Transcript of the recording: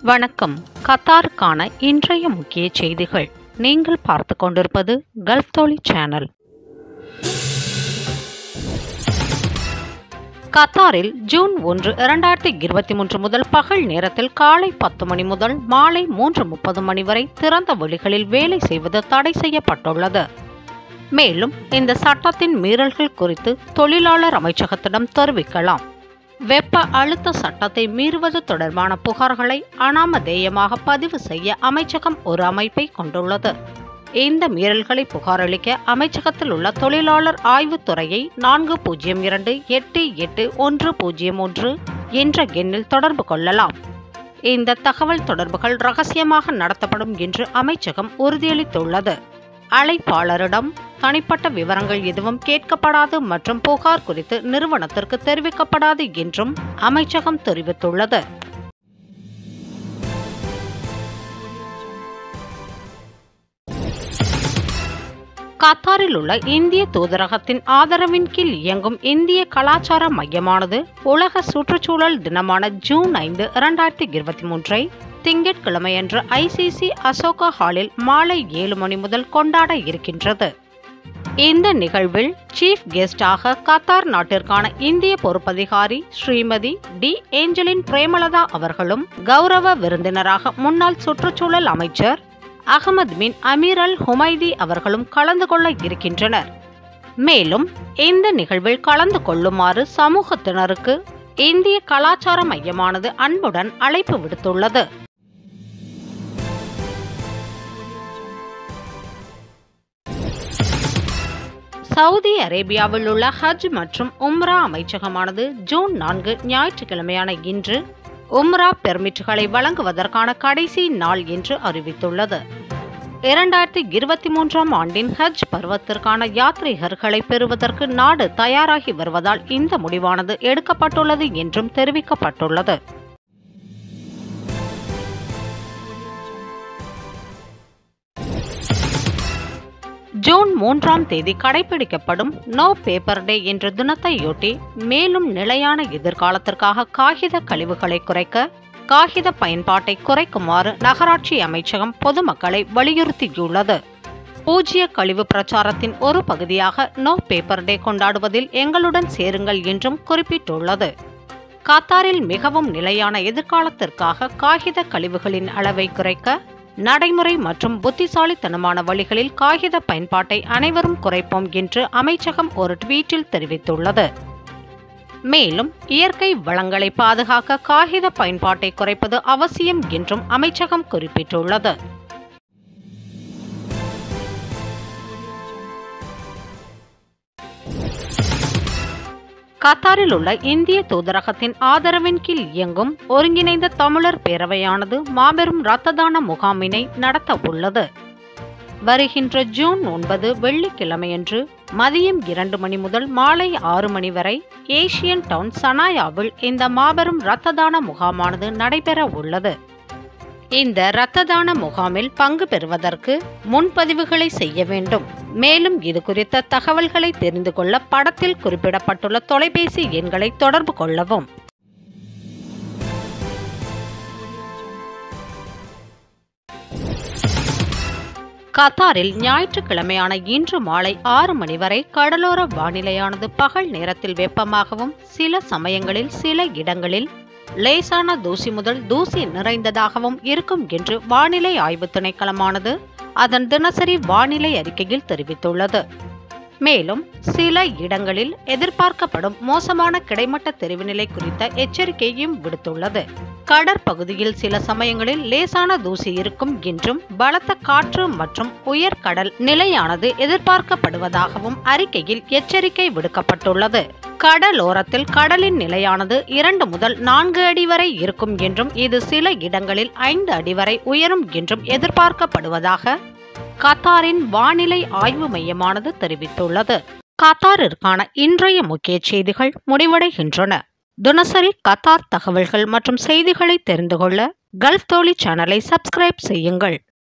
வணக்கம் கத்தாருக்கான இன்றைய முக்கிய செய்திகள் நீங்கள் பார்த்து கொண்டிருப்பது கல்ஃப் தோழி சேனல் கத்தாரில் ஜூன் ஒன்று இரண்டாயிரத்தி இருபத்தி மூன்று முதல் பகல் நேரத்தில் காலை பத்து மணி முதல் மாலை மூன்று முப்பது மணி வரை திறந்த வெளிகளில் வேலை செய்வது தடை செய்யப்பட்டுள்ளது மேலும் இந்த சட்டத்தின் மீறல்கள் குறித்து தொழிலாளர் அமைச்சகத்திடம் தெரிவிக்கலாம் வெப்ப அழுத்த சட்டத்தை மீறுவது தொடர்பான புகார்களை அனாமதேயமாக பதிவு செய்ய அமைச்சகம் ஒரு அமைப்பை கொண்டுள்ளது இந்த மீறல்களை புகாரளிக்க அமைச்சகத்தில் உள்ள தொழிலாளர் ஆய்வுத்துறையை நான்கு பூஜ்ஜியம் இரண்டு எட்டு எட்டு ஒன்று பூஜ்ஜியம் ஒன்று என்ற எண்ணில் தொடர்பு கொள்ளலாம் இந்த தகவல் தொடர்புகள் ரகசியமாக நடத்தப்படும் என்று அமைச்சகம் உறுதியளித்துள்ளது அழைப்பாளரிடம் தனிப்பட்ட விவரங்கள் எதுவும் கேட்கப்படாது மற்றும் புகார் குறித்து நிறுவனத்திற்கு தெரிவிக்கப்படாது என்றும் அமைச்சகம் தெரிவித்துள்ளது கத்தாரில் உள்ள இந்திய தூதரகத்தின் ஆதரவின் கீழ் இயங்கும் இந்திய கலாச்சார மையமானது உலக சுற்றுச்சூழல் தினமான ஜூன் ஐந்து இரண்டாயிரத்தி இருபத்தி மூன்றை திங்கட்கிழமையன்று ஐசிசி அசோகா ஹாலில் மாலை ஏழு மணி முதல் கொண்டாட இருக்கின்றது இந்த நிகழ்வில் சீஃப் கெஸ்டாக கத்தார் நாட்டிற்கான இந்திய பொறுப்பதிகாரி ஸ்ரீமதி டி ஏஞ்சலின் பிரேமலதா அவர்களும் கௌரவ விருந்தினராக முன்னாள் சுற்றுச்சூழல் அமைச்சர் அகமது பின் அமீர் அல் ஹுமைதி அவர்களும் கலந்து கொள்ள இருக்கின்றனர் மேலும் இந்த நிகழ்வில் கலந்து கொள்ளுமாறு சமூகத்தினருக்கு இந்திய கலாச்சார மையமானது அன்புடன் அழைப்பு விடுத்துள்ளது சவுதி அரேபியாவில் உள்ள ஹஜ் மற்றும் உம்ரா அமைச்சகமானது ஜூன் நான்கு ஞாயிற்றுக்கிழமையான இன்று உம்ரா பெர்மிட்டுகளை வழங்குவதற்கான கடைசி நாள் என்று அறிவித்துள்ளது இரண்டாயிரத்தி இருபத்தி மூன்றாம் ஆண்டின் ஹஜ் பருவத்திற்கான யாத்ரீகர்களை பெறுவதற்கு நாடு தயாராகி வருவதால் இந்த முடிவானது எடுக்கப்பட்டுள்ளது என்றும் தெரிவிக்கப்பட்டுள்ளது ஜூன் மூன்றாம் தேதி கடைபிடிக்கப்படும் நோ பேப்பர் டே என்ற தினத்தையொட்டி மேலும் நிலையான எதிர்காலத்திற்காக காகித கழிவுகளை குறைக்க காகித பயன்பாட்டை குறைக்குமாறு நகராட்சி அமைச்சகம் பொதுமக்களை வலியுறுத்தியுள்ளது பூஜ்ய கழிவு பிரச்சாரத்தின் ஒரு பகுதியாக நோ பேப்பர் டே கொண்டாடுவதில் எங்களுடன் சேருங்கள் என்றும் குறிப்பிட்டுள்ளது கத்தாரில் மிகவும் நிலையான எதிர்காலத்திற்காக காகித கழிவுகளின் அளவை குறைக்க நடைமுறை மற்றும் புத்திசாலித்தனமான வழிகளில் காகித பயன்பாட்டை அனைவரும் குறைப்போம் என்று அமைச்சகம் ஒரு ட்வீட்டில் தெரிவித்துள்ளது மேலும் இயற்கை வளங்களை பாதுகாக்க காகித பயன்பாட்டை குறைப்பது அவசியம் என்றும் அமைச்சகம் குறிப்பிட்டுள்ளது கத்தாரில் உள்ள இந்திய தூதரகத்தின் ஆதரவின் கீழ் இயங்கும் ஒருங்கிணைந்த தமிழர் பேரவையானது மாபெரும் இரத்த தான முகாமினை நடத்த உள்ளது வருகின்ற ஜூன் ஒன்பது வெள்ளிக்கிழமையன்று மதியம் இரண்டு மணி முதல் மாலை ஆறு மணி வரை ஏசியன் டவுன் சனாயாவில் இந்த மாபெரும் இரத்த தான முகாமானது நடைபெற உள்ளது இந்த இரத்த தான முகாமில் பங்கு பெறுவதற்கு முன்பதிவுகளை செய்ய வேண்டும் மேலும் இது குறித்த தகவல்களை தெரிந்து கொள்ள படத்தில் குறிப்பிடப்பட்டுள்ள தொலைபேசி எண்களை தொடர்பு கொள்ளவும் கத்தாரில் ஞாயிற்றுக்கிழமையான இன்று மாலை ஆறு மணி வரை கடலோர வானிலையானது பகல் நேரத்தில் வெப்பமாகவும் சில சமயங்களில் சில இடங்களில் லேசான தூசி முதல் தூசி நிறைந்ததாகவும் இருக்கும் என்று வானிலை ஆய்வு திணைக்களமானது அதன் தினசரி வானிலை அறிக்கையில் தெரிவித்துள்ளது மேலும் சில இடங்களில் எதிர்பார்க்கப்படும் மோசமான கிடைமட்ட தெரிவுநிலை குறித்த எச்சரிக்கையும் விடுத்துள்ளது கடற்பகுதியில் சில சமயங்களில் லேசான தூசி இருக்கும் என்றும் பலத்த காற்று மற்றும் உயர்கடல் நிலையானது எதிர்பார்க்கப்படுவதாகவும் அறிக்கையில் எச்சரிக்கை விடுக்கப்பட்டுள்ளது கடலோரத்தில் கடலின் நிலையானது இரண்டு முதல் நான்கு அடி வரை இருக்கும் என்றும் இது சில இடங்களில் ஐந்து அடி வரை உயரும் என்றும் எதிர்பார்க்கப்படுவதாக கத்தாரின் வானிலை ஆய்வு மையமானது தெரிவித்துள்ளது கத்தாரிற்கான இன்றைய முக்கிய செய்திகள் முடிவடைகின்றன தினசரி கத்தார் தகவல்கள் மற்றும் செய்திகளை தெரிந்து கொள்ள கல்ஃப் தோழி சேனலை சப்ஸ்கிரைப் செய்யுங்கள்